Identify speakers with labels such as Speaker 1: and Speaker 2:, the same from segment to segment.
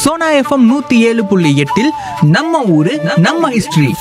Speaker 1: Sona FM நூத்தி ஏழு புள்ளி எட்டில் நம்ம ஊரு நம்ம ஹிஸ்டரி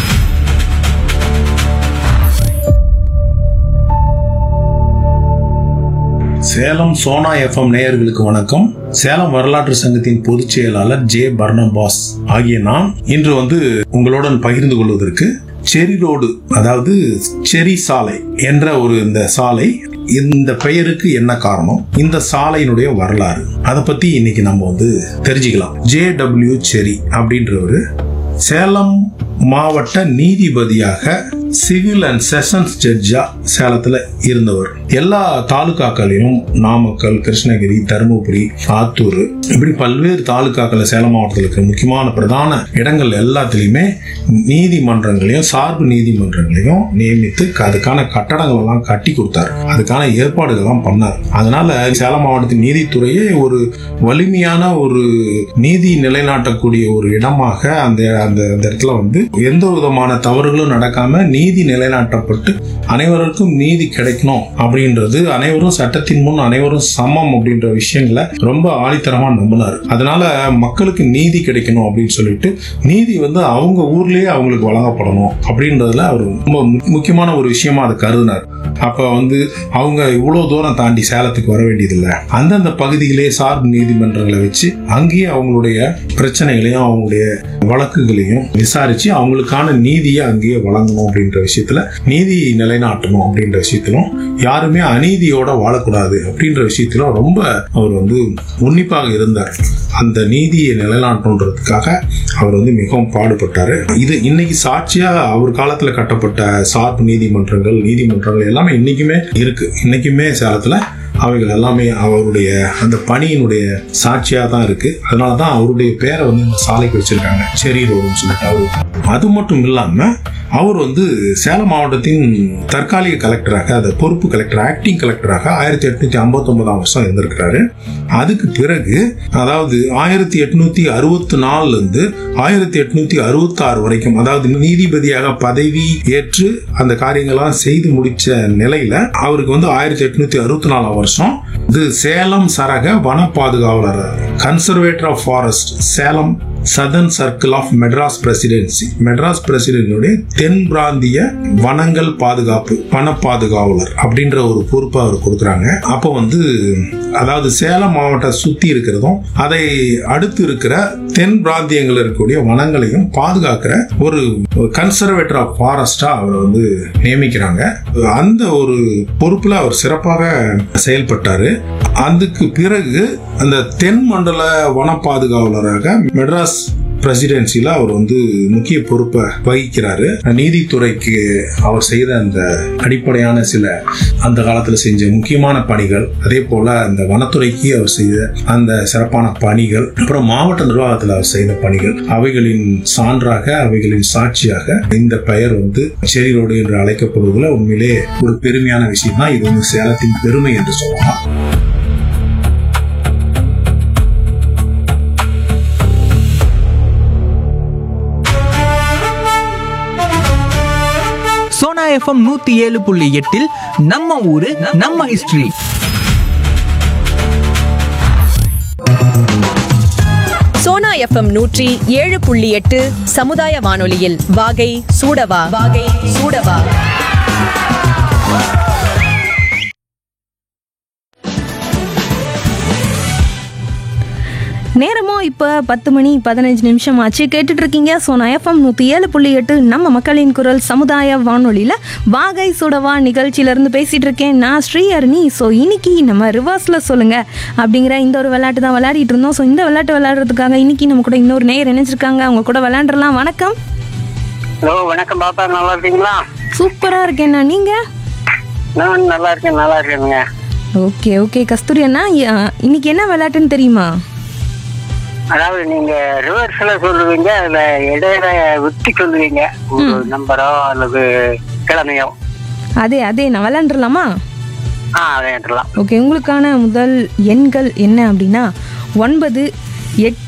Speaker 2: சேலம் சோனா எஃப்எம் நேயர்களுக்கு வணக்கம் சேலம் வரலாற்று சங்கத்தின் பொதுச் செயலாளர் ஜே பர்னபாஸ் ஆகிய நான் இன்று வந்து உங்களுடன் பகிர்ந்து கொள்வதற்கு செரி ரோடு அதாவது செரி சாலை என்ற ஒரு இந்த சாலை இந்த பெயருக்கு என்ன காரணம் இந்த சாலையினுடைய வரலாறு அதை பத்தி இன்னைக்கு நம்ம வந்து தெரிஞ்சுக்கலாம் ஜே டபிள்யூ செரி அப்படின்றவரு சேலம் மாவட்ட நீதிபதியாக சிவில் அண்ட் செஷன்ஸ் ஜட்ஜா சேலத்துல இருந்தவர் எல்லா தாலுகாக்களையும் நாமக்கல் கிருஷ்ணகிரி தருமபுரி ஆத்தூர் இப்படி பல்வேறு தாலுகாக்கள் சேலம் மாவட்டத்தில் இருக்கிற முக்கியமான பிரதான இடங்கள் எல்லாத்துலேயுமே நீதிமன்றங்களையும் சார்பு நீதிமன்றங்களையும் நியமித்து அதுக்கான கட்டடங்கள் எல்லாம் கட்டி கொடுத்தாரு அதுக்கான ஏற்பாடுகள்லாம் பண்ணார் அதனால சேலம் மாவட்டத்தின் நீதித்துறையே ஒரு வலிமையான ஒரு நீதி நிலைநாட்டக்கூடிய ஒரு இடமாக அந்த அந்த அந்த இடத்துல வந்து எந்த விதமான தவறுகளும் நடக்காம நீதி நிலைநாட்டப்பட்டு அனைவருக்கும் நீதி கிடைக்கணும் அப்படின்றது அனைவரும் சட்டத்தின் முன் அனைவரும் சமம் அப்படின்ற விஷயங்களை ரொம்ப ஆணித்தரமா நம்பினார் அதனால மக்களுக்கு நீதி கிடைக்கணும் அப்படின்னு சொல்லிட்டு நீதி வந்து அவங்க ஊர்லயே அவங்களுக்கு வழங்கப்படணும் அப்படின்றதுல அவர் ரொம்ப மு- முக்கியமான ஒரு விஷயமா அதை கருதினார் அப்ப வந்து அவங்க இவ்வளவு தூரம் தாண்டி சேலத்துக்கு வர வேண்டியதில்லை அந்தந்த பகுதியிலே சார்பு நீதிமன்றங்களை வச்சு அங்கேயே அவங்களுடைய பிரச்சனைகளையும் அவங்களுடைய வழக்குகளையும் விசாரிச்சு அவங்களுக்கான நீதியை அங்கேயே வழங்கணும் அப்படின்ற விஷயத்துல நீதி நிலைநாட்டணும் அப்படின்ற விஷயத்திலும் யாருமே அநீதியோட வாழக்கூடாது அப்படின்ற விஷயத்திலும் ரொம்ப அவர் வந்து உன்னிப்பாக இருந்தார் அந்த நீதியை நிலைநாட்டணுன்றதுக்காக அவர் வந்து மிகவும் பாடுபட்டாரு இது இன்னைக்கு சாட்சியா அவர் காலத்துல கட்டப்பட்ட சார்பு நீதிமன்றங்கள் நீதிமன்றங்கள் எல்லாமே இன்னைக்குமே இருக்கு இன்னைக்குமே சேலத்துல அவைகள் எல்லாமே அவருடைய அந்த பணியினுடைய சாட்சியா தான் இருக்கு அதனால தான் அவருடைய பேரை வந்து இந்த சாலைக்கு வச்சிருக்காங்க செரி ரோடுன்னு சொல்லிட்டு அவரு அது மட்டும் இல்லாம அவர் வந்து சேலம் மாவட்டத்தின் தற்காலிக கலெக்டராக அது பொறுப்பு கலெக்டர் ஆக்டிங் கலெக்டராக ஆயிரத்தி எட்நூத்தி ஐம்பத்தி ஒன்பதாம் வருஷம் இருந்திருக்கிறாரு அதுக்கு பிறகு அதாவது ஆயிரத்தி எட்நூத்தி அறுபத்தி நாலுல இருந்து ஆயிரத்தி எட்நூத்தி அறுபத்தி ஆறு வரைக்கும் அதாவது நீதிபதியாக பதவி ஏற்று அந்த காரியங்கள்லாம் செய்து முடிச்ச நிலையில அவருக்கு வந்து ஆயிரத்தி எட்நூத்தி அறுபத்தி நாலாம் வருஷம் இது சேலம் சரக வன பாதுகாவலர் conservator of forest Salem southern circle of Madras presidency Madras பிரசிடென்சியுடைய தென் பிராந்திய வனங்கள் பாதுகாப்பு வன பாதுகாவலர் அப்படின்ற ஒரு பொறுப்பை அவர் கொடுக்குறாங்க அப்போ வந்து அதாவது சேலம் மாவட்டம் சுத்தி இருக்கிறதும் அதை அடுத்து இருக்கிற தென் பிராந்தியங்கள் இருக்கக்கூடிய வனங்களையும் பாதுகாக்கிற ஒரு கன்சர்வேட்டர் ஆஃப் ஃபாரஸ்டா அவரை வந்து நியமிக்கிறாங்க அந்த ஒரு பொறுப்புல அவர் சிறப்பாக செயல்பட்டாரு அதுக்கு பிறகு அந்த தென் மண்டல வன பாதுகாவலராக மெட்ராஸ் பிரசிடென்சில அவர் வந்து முக்கிய பொறுப்பை வகிக்கிறாரு நீதித்துறைக்கு அவர் செய்த அந்த அடிப்படையான சில அந்த காலத்துல செஞ்ச முக்கியமான பணிகள் அதே போல அந்த வனத்துறைக்கு அவர் செய்த அந்த சிறப்பான பணிகள் அப்புறம் மாவட்ட நிர்வாகத்தில் அவர் செய்த பணிகள் அவைகளின் சான்றாக அவைகளின் சாட்சியாக இந்த பெயர் வந்து செரி ரோடு என்று அழைக்கப்படுவதில் உண்மையிலே ஒரு பெருமையான விஷயம் தான் இது வந்து சேலத்தின் பெருமை என்று சொல்லலாம்
Speaker 1: சோனா எஃப்எம் நூத்தி ஏழு புள்ளி எட்டில் நம்ம ஊரு நம்ம ஹிஸ்டரி
Speaker 3: சோனா எஃப்எம் நூற்றி ஏழு புள்ளி எட்டு சமுதாய வானொலியில் வாகை சூடவா வாகை சூடவா
Speaker 4: நேரமோ இப்போ பத்து மணி பதினஞ்சு நிமிஷம் ஆச்சு கேட்டுட்டு இருக்கீங்க சோனா எஃப்எம் நூற்றி ஏழு புள்ளி எட்டு நம்ம மக்களின் குரல் சமுதாய வானொலியில் வாகை சுடவா நிகழ்ச்சியிலேருந்து பேசிகிட்டு இருக்கேன் நான் ஸ்ரீஹரணி ஸோ இன்னைக்கு நம்ம ரிவர்ஸில் சொல்லுங்க அப்படிங்கிற இந்த ஒரு விளையாட்டு தான் விளையாடிட்டு இருந்தோம் ஸோ இந்த விளையாட்டு விளையாடுறதுக்காக இன்னைக்கு நம்ம கூட இன்னொரு நேயர் இணைஞ்சிருக்காங்க அவங்க கூட விளையாண்டுறலாம் வணக்கம்
Speaker 5: ஹலோ வணக்கம் பாப்பா நல்லா இருக்கீங்களா
Speaker 4: சூப்பராக இருக்கேன் நான் நீங்கள்
Speaker 5: நான் நல்லா இருக்கேன் நல்லா இருக்கேனுங்க
Speaker 4: ஓகே ஓகே கஸ்தூரி அண்ணா அஹ், இன்னைக்கு என்ன விளையாட்டுன்னு தெரியுமா
Speaker 5: அதாவது நீங்க ரிவர்ஸ்ல சொல்லுவீங்க அதுல இடையில விட்டு சொல்லுவீங்க ஒரு நம்பரோ அல்லது கிழமையோ
Speaker 4: அதே அதே நான் விளையாண்டுலாமா
Speaker 5: ஆ அதை ஏற்றலாம்
Speaker 4: ஓகே உங்களுக்கான முதல் எண்கள் என்ன அப்படின்னா ஒன்பது எட்டு